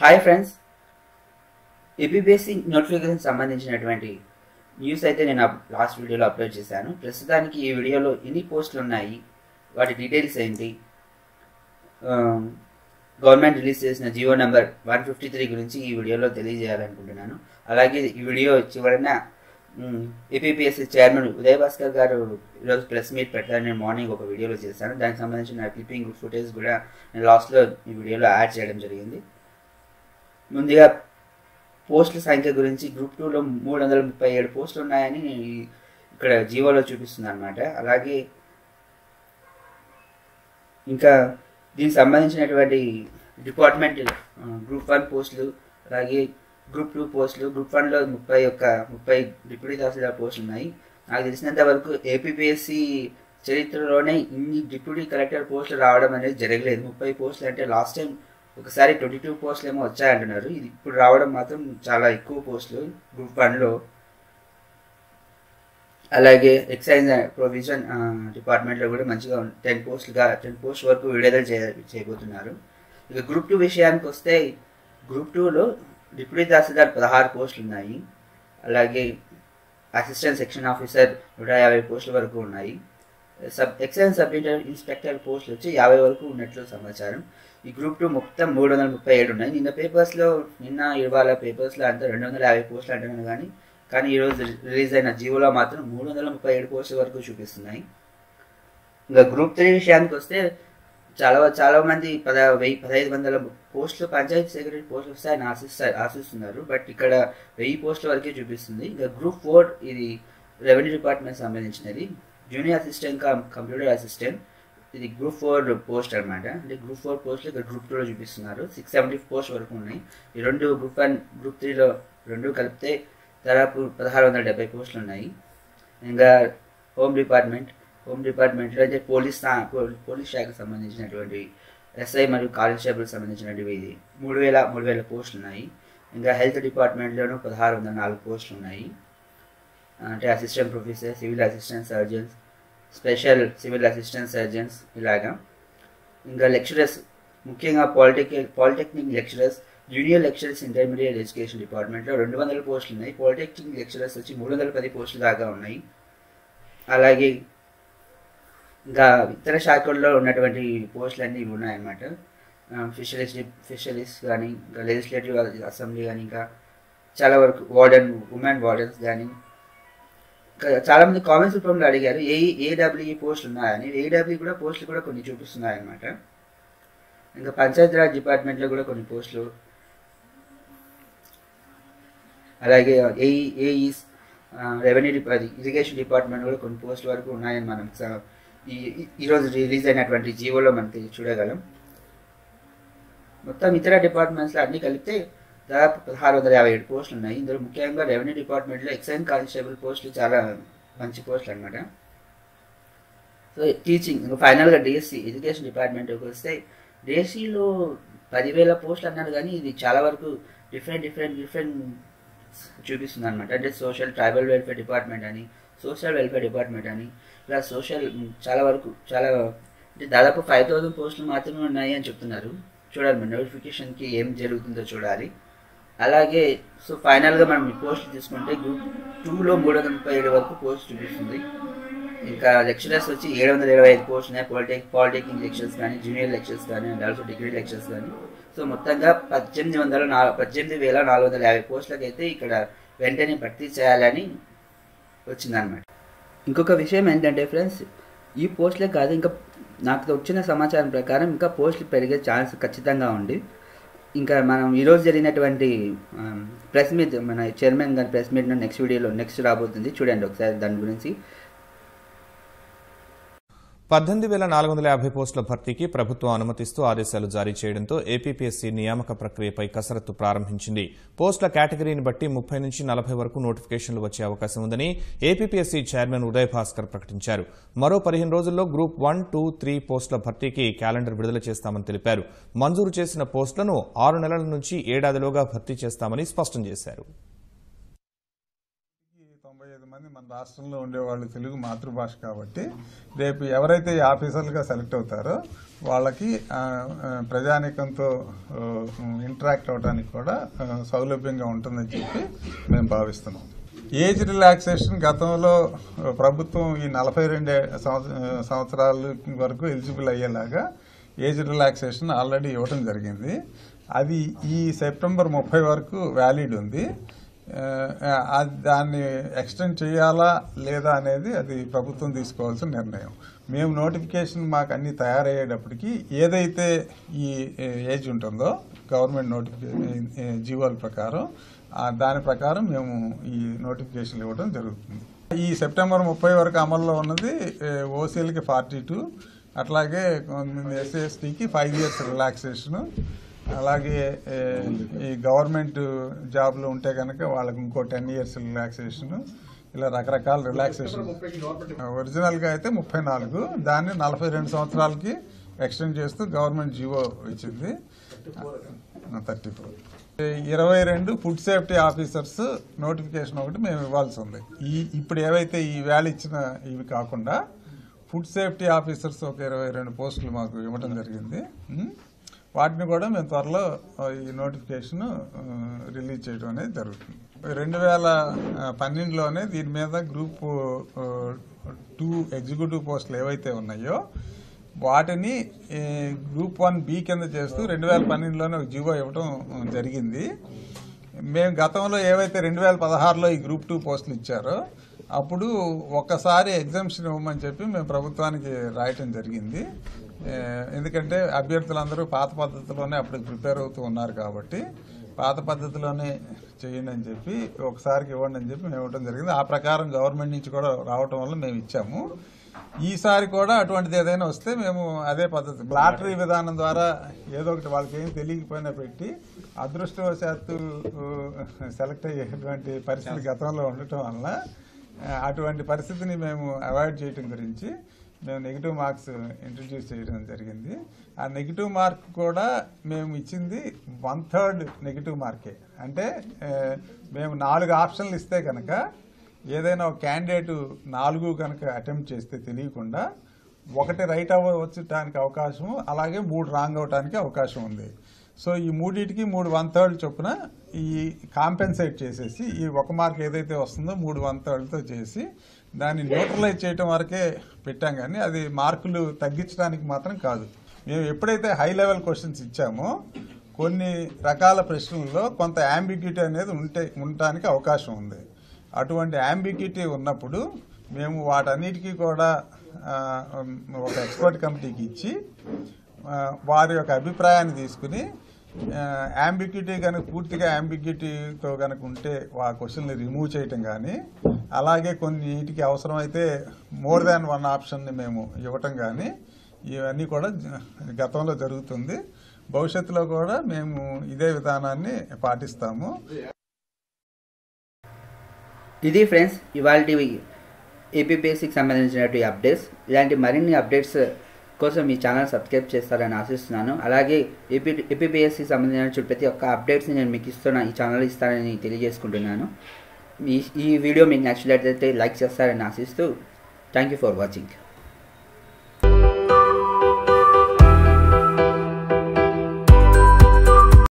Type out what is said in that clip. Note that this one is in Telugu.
హాయ్ ఫ్రెండ్స్ ఏపీబీఎస్సీ నోటిఫికేషన్ సంబంధించినటువంటి న్యూస్ అయితే నేను అప్- లాస్ట్ వీడియోలో అప్లోడ్ చేశాను ప్రస్తుతానికి ఈ వీడియోలో ఎన్ని పోస్టులు ఉన్నాయి వాటి డీటెయిల్స్ ఏంటి ఆ, గవర్నమెంట్ రిలీజ్ చేసిన GO number one fifty three గురించి ఈ వీడియోలో తెలియజేయాలనుకుంటున్నాను అలాగే ఈ వీడియో చివరన ఏపీపీఎస్సీ చైర్మన్ ఉదయ్ భాస్కర్ గారు ఈరోజు ప్రెస్ మీట్ పెట్టారని నేను మార్నింగ్ ఒక వీడియోలో చేశాను దానికి సంబంధించిన క్లిప్పింగ్ ఫుటేజ్ కూడా నేను లాస్ట్లో ఈ వీడియోలో యాడ్ చేయడం జరిగింది ముందుగా పోస్టుల సంఖ్య గురించి గ్రూప్ టూలో మూడు వందల ముప్పై ఏడు పోస్టులు ఉన్నాయని ఈ- ఇక్కడ జీవోలో చూపిస్తుంది అనమాట అలాగే ఇంకా దీనికి సంబంధించినటువంటి డిపార్ట్మెంట్ గ్రూప్ వన్ పోస్టులు అలాగే గ్రూప్ టూ పోస్టులు గ్రూప్ వన్లో ముప్పై ఒక్క ముప్పై డిప్యూటీ తహసీల్దార్ పోస్టులు ఉన్నాయి నాకు తెలిసినంత వరకు ఏపీపీఎస్సి చరిత్రలోనే ఇన్ని డిప్యూటీ కలెక్టర్ పోస్టులు రావడం అనేది జరగలేదు ముప్పై పోస్టులు అంటే లాస్ట్ టైం ఒకసారి ట్వంటీ టూ పోస్టులు ఏమో వచ్చాయంటున్నారు ఇది ఇప్పుడు రావడం మాత్రం చాలా ఎక్కువ పోస్టులు గ్రూప్ వన్లో అలాగే ఎక్సైజ్ ప్రొవిజన్ డిపార్ట్మెంట్లో కూడా మంచిగా టెన్ పోస్టులుగా టెన్ పోస్ట్ వరకు విడుదల చేయ చేయబోతున్నారు ఇక గ్రూప్ టూ విషయానికి వస్తే గ్రూప్ టూలో డిప్యూటీ తహసీల్దార్ పదహారు పోస్టులు ఉన్నాయి అలాగే అసిస్టెంట్ సెక్షన్ ఆఫీసర్ నూట యాభై పోస్టుల వరకు ఉన్నాయి సబ్ ఎక్సైజ్ సబ్ ఇన్స్పెక్టర్ పోస్టులు వచ్చి యాభై వరకు ఉన్నట్లు సమాచారం ఈ గ్రూప్ టూ మొత్తం మూడు వందల ముప్పై ఏడు ఉన్నాయి నిన్న పేపర్స్లో నిన్న ఇవాళ పేపర్స్లో అంతా రెండు వందల యాభై పోస్టులు అంటున్నాను కానీ కానీ ఈరోజు రిలీజ్ అయిన జీవోలో మాత్రం మూడు వందల ముప్పై ఏడు పోస్టుల వరకు చూపిస్తున్నాయి ఇంకా గ్రూప్ త్రీ విషయానికి వస్తే చాలా చాలా మంది పద వెయ్యి పదహైదు వందల పోస్టులు పంచాయతీ సెక్రటరీ పోస్టులు వస్తాయని ఆశిస్తారు ఆశిస్తున్నారు బట్ ఇక్కడ వెయ్యి పోస్టుల వరకే చూపిస్తుంది ఇంకా గ్రూప్ ఫోర్ ఇది రెవెన్యూ డిపార్ట్మెంట్ సంబంధించినది junior assistant cum computer assistant ఇది గ్రూప్ ఫోర్ పోస్ట్ అనమాట అంటే గ్రూప్ ఫోర్ పోస్టులు ఇక్కడ గ్రూప్ టూలో చూపిస్తున్నారు సిక్స్ సెవెంటీ పోస్ట్ వరకు ఉన్నాయి ఈ రెండు గ్రూప్ వన్ గ్రూప్ త్రీలో రెండు కలిపితే దాదాపు పదహారు వందల డెబ్బై పోస్టులు ఉన్నాయి ఇంకా హోమ్ డిపార్ట్మెంట్ హోమ్ డిపార్ట్మెంట్లో అయితే పోలీస్ స్థా- పో- పోలీస్ శాఖకు సంబంధించినటువంటి ఎస్ఐ మరియు కానిస్టేబుల్ సంబంధించినటువంటి మూడు వేల మూడు వేల పోస్టులు ఉన్నాయి ఇంకా హెల్త్ డిపార్ట్మెంట్లోనూ పదహారు వందల నాలుగు పోస్టులు ఉన్నాయి అంటే assistant professor civil assistant surgeons special civil assistant surgeons ఇలాగా ఇంకా లెక్చరర్స్ ముఖ్యంగా polytech polytechnic lecturers junior lecturers intermediate education డిపార్ట్మెంట్లో రెండు వందల పోస్టులు ఉన్నాయి పాలిటెక్నిక్ లెక్చరర్స్ వచ్చి మూడు వందల పది పోస్టులు దాకా ఉన్నాయి అలాగే ఇంకా ఇతర శాఖల్లో ఉన్నటువంటి పోస్టులు అన్నీ ఇవి ఉన్నాయన్నమాట ఫిషరీస్ ఫిషరీస్ కానీ ఇంకా లెజిస్లేటివ్ అసెంబ్లీ కానీ ఇంకా చాలా వరకు వార్డెన్ ఉమెన్ వార్డెన్స్ కానీ ఇంకా చాలా మంది కామెంట్స్ రూపంలో అడిగారు ఏ ఏడబ్ల్యూఈ పోస్టులు ఉన్నాయని ఏడబ్ల్యూ కూడా పోస్టులు కూడా కొన్ని చూపిస్తున్నాయన్నమాట ఇంకా పంచాయతీరాజ్ డిపార్ట్మెంట్లో కూడా కొన్ని పోస్టులు అలాగే AE AEs revenue depart irrigation department కూడా కొన్ని పోస్టుల వరకు ఉన్నాయని మనం స- ఈ ఈ- ఈరోజు రిలీజ్ అయినటువంటి జీవోలో మనకి చూడగలం మొత్తం ఇతర డిపార్ట్మెంట్స్లో అన్ని కలిపితే దాదాపు పదహారు వందల యాభై ఏడు పోస్టులు ఉన్నాయి ఇందులో ముఖ్యంగా రెవెన్యూ డిపార్ట్మెంట్లో ఎక్సైజ్ కానిస్టేబుల్ పోస్టులు చాలా మంచి పోస్టులు అనమాట సో టీచింగ్ ఇంకా ఫైనల్గా డిఎస్సి ఎడ్యుకేషన్ డిపార్ట్మెంట్కి వస్తే డిఎస్సిలో పదివేల పోస్టులు అన్నారు కానీ ఇది చాలా వరకు డిఫరెంట్ డిఫరెంట్ డిఫరెంట్ చూపిస్తుంది అనమాట అంటే సోషల్ ట్రైబల్ వెల్ఫేర్ డిపార్ట్మెంట్ అని సోషల్ వెల్ఫేర్ డిపార్ట్మెంట్ అని ఇలా సోషల్ చాలా వరకు చాలా అంటే దాదాపు ఫైవ్ థౌసండ్ పోస్టులు మాత్రమే ఉన్నాయి అని చెప్తున్నారు చూడాలి మన నోటిఫికేషన్కి ఏం జరుగుతుందో చూడాలి అలాగే సో ఫైనల్గా మనం ఈ పోస్టులు తీసుకుంటే గ్రూప్ టూలో మూడు వందల ముప్పై ఏడు వరకు పోస్ట్ చూపిస్తుంది ఇంకా లెక్చరర్స్ వచ్చి ఏడు వందల ఇరవై ఐదు పోస్ట్ ఉన్నాయి పాలిటెక్ పాలిటెక్నిక్ లెక్చర్స్ కానీ జూనియర్ లెక్చర్స్ కానీ అండ్ ఆల్సో డిగ్రీ లెక్చర్స్ కానీ సో మొత్తంగా పద్దెనిమిది వందల నాలుగు పద్దెనిమిది వేల నాలుగు వందల యాభై పోస్టులకు అయితే ఇక్కడ వెంటనే భర్తీ చేయాలని వచ్చిందనమాట ఇంకొక విషయం ఏంటంటే ఫ్రెండ్స్ ఈ పోస్టులే కాదు ఇంకా నాకు వచ్చిన సమాచారం ప్రకారం ఇంకా పోస్టులు పెరిగే ఛాన్స్ ఖచ్చితంగా ఉంది ఇంకా మనం ఈరోజు జరిగినటువంటి ప్రెస్ మీట్ మన చైర్మన్ గారి ప్రెస్ మీట్ నెక్స్ట్ వీడియోలో నెక్స్ట్ రాబోతుంది చూడండి ఒకసారి దాని గురించి పద్దెనిమిది వేల నాలుగు వందల యాభై పోస్టుల భర్తీకి ప్రభుత్వం అనుమతిస్తూ ఆదేశాలు జారీ చేయడంతో ఏపీపీఎస్సీ నియామక ప్రక్రియపై కసరత్తు ప్రారంభించింది పోస్టుల కేటగిరీని బట్టి ముప్పై నుంచి నలభై వరకు నోటిఫికేషన్లు వచ్చే అవకాశం ఉందని ఏపీపీఎస్సీ చైర్మన్ ఉదయ్ భాస్కర్ ప్రకటించారు మరో పదిహేను రోజుల్లో గ్రూప్ వన్ టూ త్రీ పోస్టుల భర్తీకి క్యాలెండర్ విడుదల చేస్తామని తెలిపారు మంజూరు చేసిన పోస్టులను ఆరు నెలల నుంచి ఏడాదిలోగా భర్తీ చేస్తామని స్పష్టం చేశారు తొంభై ఐదు మంది మన రాష్ట్రంలో ఉండేవాళ్ళు తెలుగు మాతృభాష కాబట్టి రేపు ఎవరైతే ఈ ఆఫీసర్లుగా సెలెక్ట్ అవుతారో వాళ్ళకి ఆ, ఆ, ప్రజానీకంతో ఇంటరాక్ట్ అవడానికి కూడా ఆ, సౌలభ్యంగా ఉంటుందని చెప్పి మేము భావిస్తున్నాం ఏజ్ రిలాక్సేషన్ గతంలో ఆ, ప్రభుత్వం ఈ నలభై రెండు సంవత్సరాల వరకు ఎలిజిబుల్ అయ్యేలాగా ఏజ్ రిలాక్సేషన్ ఆల్రెడీ ఇవ్వడం జరిగింది అది ఈ సెప్టెంబర్ ముప్పై వరకు వ్యాలిడ్ ఉంది ఆ, అది దాన్ని ఎక్స్టెండ్ చేయాలా లేదా అనేది అది ప్రభుత్వం తీసుకోవాల్సిన నిర్ణయం మేము నోటిఫికేషన్ మాకు అన్ని తయారయ్యేటప్పటికి ఏదైతే ఈ ఏజ్ ఉంటుందో గవర్నమెంట్ నోటిఫికేషన్ జీవోల ప్రకారం ఆ, దాని ప్రకారం మేము ఈ నోటిఫికేషన్ ఇవ్వడం జరుగుతుంది ఈ సెప్టెంబర్ ముప్పై వరకు అమల్లో ఉన్నది ఓసీఎల్కి ఫార్టీ టూ అట్లాగే ఎస్సీ ఎస్టీకి ఫైవ్ ఇయర్స్ రిలాక్సేషన్ అలాగే ఏ, ఈ గవర్నమెంట్ జాబ్లో ఉంటే కనుక వాళ్ళకి ఇంకో టెన్ ఇయర్స్ రిలాక్సేషన్ ఇలా రకరకాల రిలాక్సేషన్ ఒరిజినల్గా అయితే ముప్పై నాలుగు దాన్ని నలభై రెండు సంవత్సరాలకి ఎక్స్టెండ్ చేస్తూ గవర్నమెంట్ జీవో ఇచ్చింది థర్టీ ఫోర్ ఇరవై రెండు ఫుడ్ సేఫ్టీ ఆఫీసర్స్ నోటిఫికేషన్ ఒకటి మేము ఇవ్వాల్సి ఉంది ఈ ఇప్పుడు ఏవైతే ఈ వేళ ఇచ్చిన ఇవి కాకుండా ఫుడ్ సేఫ్టీ ఆఫీసర్స్ ఒక ఇరవై రెండు పోస్టులు మాకు ఇవ్వడం జరిగింది ఉం? వాటిని కూడా మేము త్వరలో ఆ, ఈ నోటిఫికేషన్ ఆ, రిలీజ్ చేయడం అనేది జరుగుతుంది రెండు వేల పన్నెండులోనే దీని మీద గ్రూప్ ఆ, టూ ఎగ్జిక్యూటివ్ పోస్టులు ఏవైతే ఉన్నాయో వాటిని ఏ, గ్రూప్ వన్ బి కింద చేస్తూ రెండు వేల పన్నెండులోనే ఒక జీవో ఇవ్వడం ఆ, జరిగింది మేము గతంలో ఏవైతే రెండు వేల పదహారులో ఈ గ్రూప్ టూ పోస్టులు ఇచ్చారో అప్పుడు ఒక్కసారి ఎగ్జామ్షన్ ఇవ్వమని చెప్పి మేము ప్రభుత్వానికి రాయటం జరిగింది ఏ, ఎందుకంటే అభ్యర్థులందరూ పాత పద్ధతిలోనే అప్పుడు ప్రిపేర్ అవుతూ ఉన్నారు కాబట్టి పాత పద్ధతిలోనే చేయండి అని చెప్పి ఒకసారికి ఇవ్వండి అని చెప్పి మేము ఇవ్వడం జరిగింది ఆ ప్రకారం గవర్నమెంట్ నుంచి కూడా రావటం వల్ల మేము ఇచ్చాము ఈసారి కూడా అటువంటిది ఏదైనా వస్తే మేము అదే పద్ధతి లాటరీ విధానం ద్వారా ఏదో ఒకటి వాళ్ళకి ఏం తెలియకపోయినా పెట్టి అదృష్టవశాత్తు సెలెక్ట్ అయ్యేటువంటి పరిస్థితి గతంలో ఉండటం వల్ల ఆ, అటువంటి పరిస్థితిని మేము అవాయిడ్ చేయటం గురించి మేము నెగిటివ్ మార్క్స్ ఇంట్రడ్యూస్ చేయడం జరిగింది ఆ నెగిటివ్ మార్క్ కూడా మేము ఇచ్చింది వన్ థర్డ్ నెగిటివ్ మార్కే అంటే ఆ, మేము నాలుగు ఆప్షన్లు ఇస్తే కనుక ఏదైనా ఒక క్యాండిడేట్ నాలుగు కనుక అటెంప్ట్ చేస్తే తెలియకుండా ఒకటి రైట్ అవ్వచ్చుటానికి అవకాశం అలాగే మూడు రాంగ్ అవటానికి అవకాశం ఉంది సో ఈ మూడింటికి మూడు వన్ థర్డ్ చొప్పున ఈ కాంపెన్సేట్ చేసేసి ఈ ఒక మార్క్ ఏదైతే వస్తుందో మూడు వన్ థర్డ్తో చేసి దాన్ని న్యూట్రలైజ్ చేయటం వరకే పెట్టాం కానీ అది మార్కులు తగ్గించడానికి మాత్రం కాదు మేము ఎప్పుడైతే హై లెవెల్ క్వశ్చన్స్ ఇచ్చామో కొన్ని రకాల ప్రశ్నల్లో కొంత యాంబిగ్యూటీ అనేది ఉంటే ఉండటానికి అవకాశం ఉంది అటువంటి యాంబిగ్యూటీ ఉన్నప్పుడు మేము వాటన్నిటికీ కూడా ఆ, ఒక ఎక్స్పర్ట్ కమిటీకి ఇచ్చి ఆ, వారి యొక్క అభిప్రాయాన్ని తీసుకుని యాంబిగ్యూటీ కనుక పూర్తిగా యాంబిగ్యూటీతో కనుక ఉంటే ఆ క్వశ్చన్ని రిమూవ్ చేయటం కానీ అలాగే కొన్నిటికి అవసరమైతే మోర్ దాన్ వన్ ఆప్షన్ని మేము ఇవ్వటం కానీ ఇవన్నీ కూడా జ- గతంలో జరుగుతుంది భవిష్యత్తులో కూడా మేము ఇదే విధానాన్ని పాటిస్తాము ఇది ఫ్రెండ్స్ ఇవాళ ఏపీపీఎస్సికి సంబంధించినటువంటి అప్డేట్స్ ఇలాంటి మరిన్ని అప్డేట్స్ కోసం ఈ ఛానల్ సబ్స్క్రైబ్ చేస్తారని ఆశిస్తున్నాను అలాగే ఏపీ ఏపీపీఎస్సికి సంబంధించిన ప్రతి ఒక్క అప్డేట్స్ని నేను మీకు ఇస్తున్నా ఈ ఛానల్ ఇస్తానని తెలియజేసుకుంటున్నాను ఈ ఈ వీడియో మీకు నచ్చినట్లయితే లైక్ చేస్తారని ఆశిస్తూ థ్యాంక్ యూ ఫర్ వాచింగ్